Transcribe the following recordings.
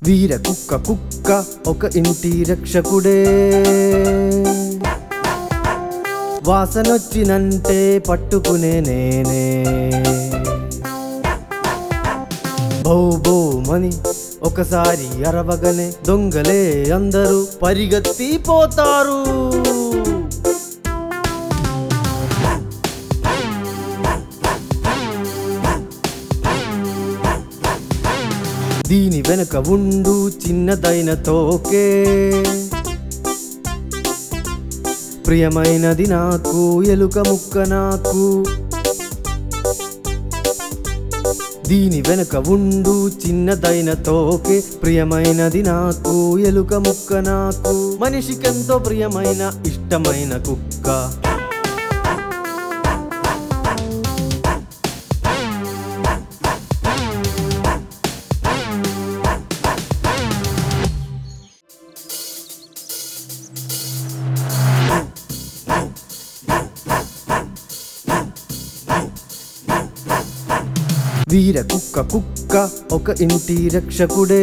వీర కుక్క కుక్క ఒక ఇంటి రక్షకుడే వాసనొచ్చినంటే పట్టుకునే నేనే భౌ భౌమని ఒకసారి అరవగనే దొంగలే అందరూ పరిగెత్తి పోతారు దీని వెనుక ఉండు చిన్నదైన తోకే ప్రియమైనది నాకు ఎలుక ముక్క నాకు దీని వెనుక ఉండు చిన్నదైన తోకే ప్రియమైనది నాకు ఎలుక ముక్క నాకు మనిషికెంతో ప్రియమైన ఇష్టమైన కుక్క వీర కుక్క కుక్క ఒక ఇంటి రక్షకుడే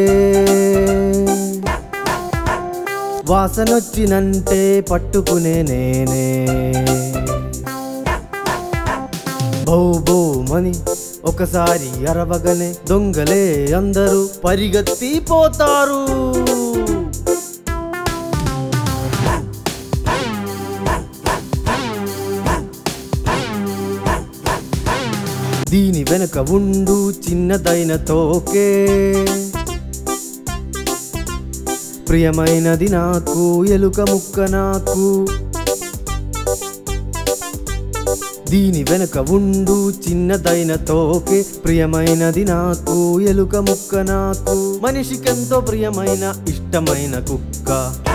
వాసనొచ్చినంటే పట్టుకునే నేనే భౌ భౌమని ఒకసారి అరవగనే దొంగలే అందరూ పరిగెత్తి పోతారు దీని వెనుక ఉండు చిన్నదైన తోకే ప్రియమైనది నాకు ఎలుక ముక్క నాకు దీని వెనుక ఉండు చిన్నదైన తోకే ప్రియమైనది నాకు ఎలుక ముక్క నాకు మనిషికెంతో ప్రియమైన ఇష్టమైన కుక్క